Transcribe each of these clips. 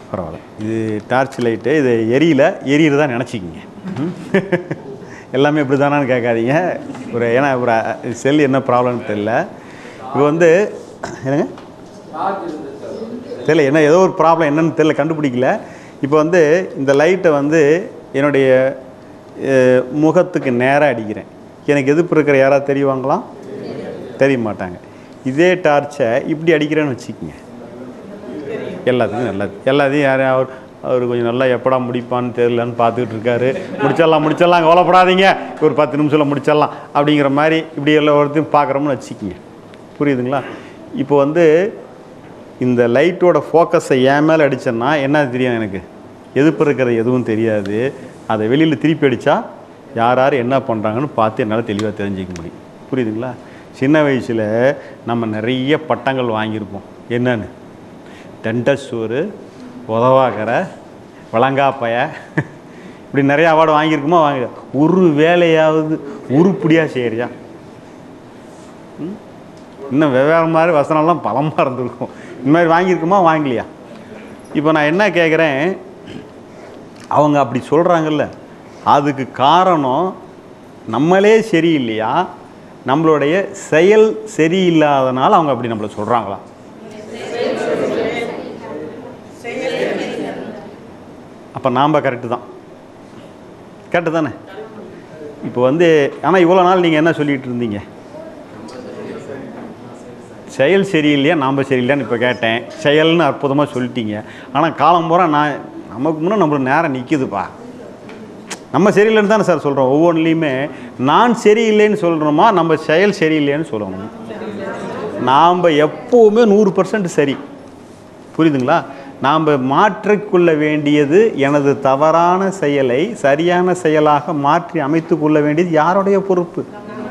பரவாயில்ல இது torch light இது எரியல எரியறதா நினச்சிக்கிங்க எல்லாமே இப்படி தானான்னு கேட்காதீங்க ஒரு ஏன்னா ஒரு செல் என்ன ப்ராப்ளம்னு தெரியல இப்போ வந்து என்னங்க தெரியல என்ன ஏதோ ஒரு ப்ராப்ளம் என்னன்னு தெரியல கண்டுபிடிக்கல இப்போ வந்து இந்த லைட்டை வந்து என்னுடைய அஹ், முகத்துக்கு நேராக அடிக்கிறேன் எனக்கு எதிர்ப்பு இருக்கிற யாராவது தெரியுவாங்களா தெரிய மாட்டாங்க இதே டார்ச்சை இப்படி அடிக்கிறேன்னு வச்சுக்கோங்க எல்லாத்துக்கும் நல்லது எல்லாத்தையும் யார் அவர் அவர் கொஞ்சம் நல்லா எப்படா முடிப்பான்னு தெரியலன்னு பார்த்துக்கிட்டு இருக்காரு முடிச்சிடலாம் முடிச்சிடலாம் கவலைப்படாதீங்க ஒரு பத்து நிமிஷத்தில் முடிச்சிடலாம் அப்படிங்கிற மாதிரி இப்படி எல்லாம் ஒருத்தையும் பார்க்குறோம்னு வச்சுக்கிங்க புரியுதுங்களா இப்போ வந்து இந்த லைட்டோட ஃபோக்கஸை என் மேலே அடித்தேன்னா என்ன தெரியும் எனக்கு எதிர்ப்பு இருக்கிறது எதுவும் தெரியாது அதை வெளியில் திருப்பி அடித்தா யார் யார் என்ன பண்ணுறாங்கன்னு பார்த்து என்னால் தெளிவாக தெரிஞ்சிக்க முடியும் புரியுதுங்களா சின்ன வயசில் நம்ம நிறைய பட்டங்கள் வாங்கியிருப்போம் என்னன்னு டென்டஸ் சோறு உதவாக்கரை வளங்காப்பய இப்படி நிறைய அவார்டு வாங்கியிருக்குமா வாங்கி ஒரு வேலையாவது உருப்படியாக செய்கிறியா ம்? இன்னும் வெவ்வேறு மாதிரி வசனம்லாம் பலமாக இருந்திருக்கும் இந்த மாதிரி வாங்கியிருக்குமா வாங்கலையா இப்போ நான் என்ன கேட்குறேன் அவங்க அப்படி சொல்கிறாங்கல்ல அதுக்கு காரணம் நம்மளே சரியில்லையா நம்மளுடைய செயல் சரியில்லாதனால அவங்க அப்படி நம்மளை சொல்கிறாங்களா அப்போ நாம் கரெக்டு தான் கரெக்டு தானே இப்போ வந்து ஆனால் இவ்வளோ நாள் நீங்கள் என்ன சொல்லிகிட்டு இருந்தீங்க செயல் சரியில்லையா நாம் சரியில்லையான்னு இப்போ கேட்டேன் செயல்னு அற்புதமாக சொல்லிட்டீங்க ஆனால் காலம் பூரா நான் நமக்கு முன்னே நம்மளுக்கு நேரம் நிற்குதுப்பா நம்ம சரியில்லைன்னு தானே சார் சொல்கிறோம் ஒவ்வொன்றுலேயுமே நான் சரியில்லைன்னு சொல்கிறோமா நம்ம செயல் சரியில்லைன்னு சொல்லணும் நாம் எப்போவுமே நூறு பர்சன்ட் சரி புரியுதுங்களா நாம் மாற்றிக்கொள்ள வேண்டியது எனது தவறான செயலை சரியான செயலாக மாற்றி அமைத்து கொள்ள வேண்டியது யாருடைய பொறுப்பு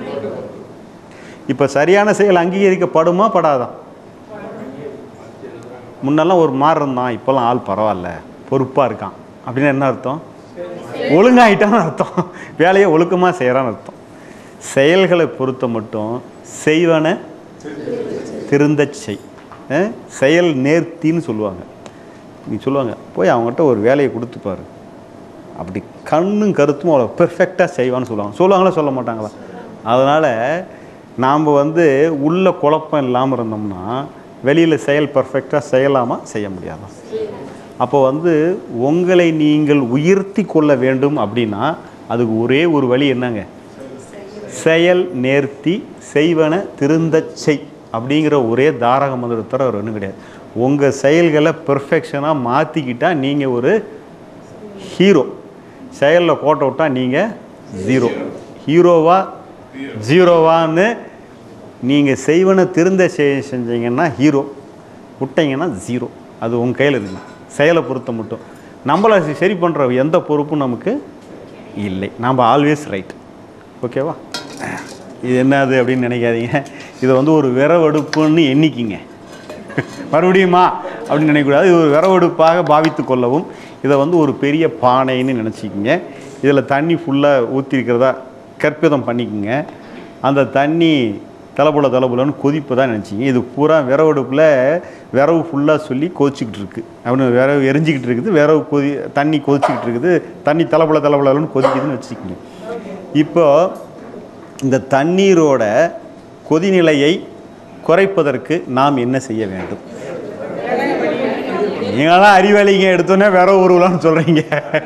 இப்போ சரியான செயல் அங்கீகரிக்கப்படுமா படாதா முன்னெல்லாம் ஒரு மாறு இருந்தான் இப்போல்லாம் ஆள் பரவாயில்ல பொறுப்பாக இருக்கான் அப்படின்னு என்ன அர்த்தம் ஒழுங்காயிட்டான்னு அர்த்தம் வேலையை ஒழுக்கமாக செய்கிறான்னு அர்த்தம் செயல்களை பொறுத்த மட்டும் செய்வன திருந்தச் செய் அஹ், செயல் நேர்த்தின்னு சொல்லுவாங்க நீ சொல்லுவாங்க போய் அவங்ககிட்ட ஒரு வேலையை கொடுத்துப்பாரு அப்படி கண்ணும் கருத்தும் அவ்வளோ பெர்ஃபெக்டாக செய்வான்னு சொல்லுவாங்க சொல்லுவாங்களா சொல்ல மாட்டாங்களா அதனால் நாம் வந்து உள்ள குழப்பம் இல்லாமல் இருந்தோம்னா வெளியில் செயல் பர்ஃபெக்டாக செய்யலாமா செய்ய முடியாதா அப்போ வந்து உங்களை நீங்கள் உயர்த்தி கொள்ள வேண்டும் அப்படின்னா அதுக்கு ஒரே ஒரு வழி என்னங்க செயல் நேர்த்தி செய்வன திருந்தச் செய் அப்படிங்கிற ஒரே தாரக மந்திரத்தர ஒரு ஒன்றும் கிடையாது உங்கள் செயல்களை பெர்ஃபெக்ஷனாக மாற்றிக்கிட்டா நீங்கள் ஒரு ஹீரோ செயலில் கோட்டை விட்டால் நீங்கள் ஜீரோ ஹீரோவா ஜீரோவான்னு நீங்கள் செய்வன திருந்த செய் செஞ்சீங்கன்னா ஹீரோ விட்டீங்கன்னா ஜீரோ அது உங்கள் கையில் இருக்குது செயலை பொறுத்த மட்டும் நம்மளை சரி பண்ணுற எந்த பொறுப்பும் நமக்கு இல்லை நாம் ஆல்வேஸ் ரைட் ஓகேவா இது என்னது அப்படின்னு நினைக்காதீங்க இதை வந்து ஒரு விரவெடுப்புன்னு எண்ணிக்கிங்க மறுபடியுமா அப்படின்னு நினைக்கக்கூடாது இது ஒரு விரவெடுப்பாக பாவித்து கொள்ளவும் இதை வந்து ஒரு பெரிய பானைன்னு நினச்சிக்கிங்க இதில் தண்ணி ஃபுல்லாக ஊற்றிருக்கிறதா கற்பிதம் பண்ணிக்கோங்க அந்த தண்ணி தலைப்புல தலைப்புலன்னு கொதிப்பு தான் நினச்சிங்க இது பூரா விரவெடுப்பில் விரவு ஃபுல்லாக சொல்லி கொதிச்சிக்கிட்டு இருக்கு அப்படின்னு விரவு எரிஞ்சிக்கிட்டு இருக்குது விரவு கொதி தண்ணி கொதிச்சிக்கிட்டு இருக்குது தண்ணி தலைப்புல தலைப்புலன்னு கொதிக்குதுன்னு வச்சுக்கோங்க இப்போ இந்த தண்ணீரோட கொதிநிலையை குறைப்பதற்கு நாம் என்ன செய்ய வேண்டும் நீங்களாம் அறிவாளிங்க எடுத்தோன்னே வேற உருவலாம்னு சொல்கிறீங்க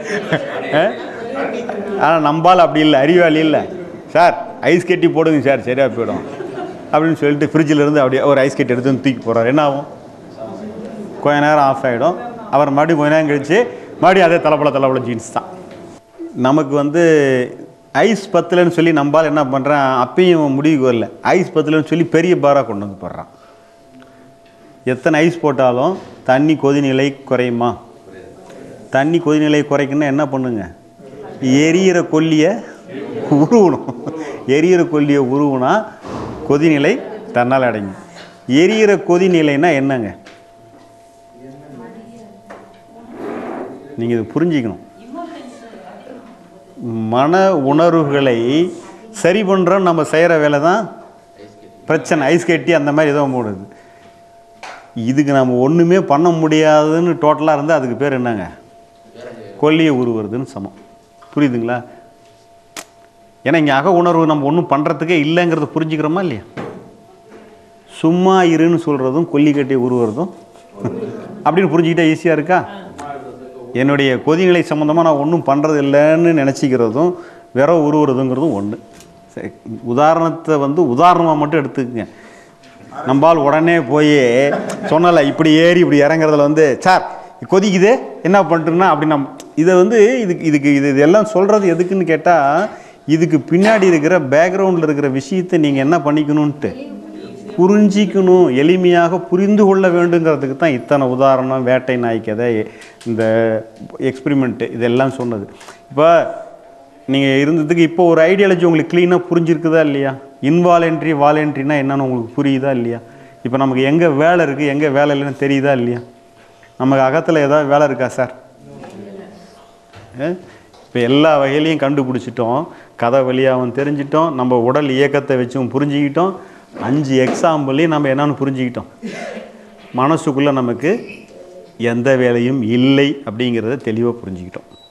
ஆனால் நம்பால் அப்படி இல்லை அறிவாளி இல்லை சார் ஐஸ் கட்டி போடுங்க சார் சரியாக போயிடும் அப்படின்னு சொல்லிட்டு ஃப்ரிட்ஜில் இருந்து அப்படியே ஒரு ஐஸ் கட்டி எடுத்து வந்து தூக்கி போடுறாரு என்ன ஆகும் கொஞ்ச நேரம் ஆஃப் ஆகிடும் அவர் மறுபடியும் கொஞ்ச நேரம் கழிச்சு மறுபடியும் அதே தலைப்பல தலைப்பல ஜீன்ஸ் தான் நமக்கு வந்து ஐஸ் பத்தலைன்னு சொல்லி நம்பால் என்ன பண்ணுறான் அப்பயும் முடிவுக்கு வரல ஐஸ் பத்தலைன்னு சொல்லி பெரிய பாராக கொண்டு வந்து போடுறான் எத்தனை ஐஸ் போட்டாலும் தண்ணி கொதிநிலை குறையுமா தண்ணி கொதிநிலை குறைக்கணும்னா என்ன பண்ணுங்க எரியிற கொல்லியை உருவணும் எரியிற கொல்லியை உருவுனா கொதிநிலை தன்னால் அடங்கும் எரியிற கொதிநிலைன்னா என்னங்க நீங்கள் இது புரிஞ்சிக்கணும் மன உணர்வுகளை சரி பண்ணுறோம் நம்ம செய்கிற வேலை தான் பிரச்சனை ஐஸ் கட்டி அந்த மாதிரி ஏதோ மூடுது இதுக்கு நம்ம ஒன்றுமே பண்ண முடியாதுன்னு டோட்டலாக இருந்தால் அதுக்கு பேர் என்னங்க கொல்லியை உருவுறதுன்னு சமம் புரியுதுங்களா ஏன்னா இங்கே அக உணர்வு நம்ம ஒன்றும் பண்ணுறதுக்கே இல்லைங்கிறத புரிஞ்சுக்கிறோமா இல்லையா சும்மா இருன்னு சொல்கிறதும் கொல்லி கட்டி உருவுறதும் அப்படின்னு புரிஞ்சுக்கிட்டா ஈஸியாக இருக்கா என்னுடைய கொதிநிலை சம்மந்தமாக நான் ஒன்றும் பண்ணுறது இல்லைன்னு நினச்சிக்கிறதும் விர உருவுறதுங்கிறதும் ஒன்று சரி உதாரணத்தை வந்து உதாரணமாக மட்டும் எடுத்துக்கங்க நம்பால் உடனே போய் சொன்னல இப்படி ஏறி இப்படி இறங்குறதுல வந்து சார் கொதிக்குது என்ன பண்ணுறேன்னா அப்படி நம் இதை வந்து இதுக்கு இதுக்கு இது இதெல்லாம் சொல்கிறது எதுக்குன்னு கேட்டால் இதுக்கு பின்னாடி இருக்கிற பேக்ரவுண்டில் இருக்கிற விஷயத்தை நீங்கள் என்ன பண்ணிக்கணுன்ட்டு புரிஞ்சிக்கணும் எளிமையாக புரிந்து கொள்ள வேண்டுங்கிறதுக்கு தான் இத்தனை உதாரணம் வேட்டை நாய் கதை இந்த எக்ஸ்பிரிமெண்ட்டு இதெல்லாம் சொன்னது இப்போ நீங்கள் இருந்ததுக்கு இப்போ ஒரு ஐடியாலஜி உங்களுக்கு க்ளீனாக புரிஞ்சிருக்குதா இல்லையா இன்வாலண்ட்ரி வாலண்ட்ரினா என்னன்னு உங்களுக்கு புரியுதா இல்லையா இப்போ நமக்கு எங்கே வேலை இருக்குது எங்கே வேலை இல்லைன்னு தெரியுதா இல்லையா நமக்கு அகத்தில் ஏதாவது வேலை இருக்கா சார் இப்போ எல்லா வகையிலையும் கண்டுபிடிச்சிட்டோம் கதை வழியாகவும் தெரிஞ்சிட்டோம் நம்ம உடல் இயக்கத்தை வச்சும் புரிஞ்சுக்கிட்டோம் அஞ்சு எக்ஸாம்பிளையும் நம்ம என்னன்னு புரிஞ்சுக்கிட்டோம் மனசுக்குள்ளே நமக்கு எந்த வேலையும் இல்லை அப்படிங்கிறத தெளிவாக புரிஞ்சுக்கிட்டோம்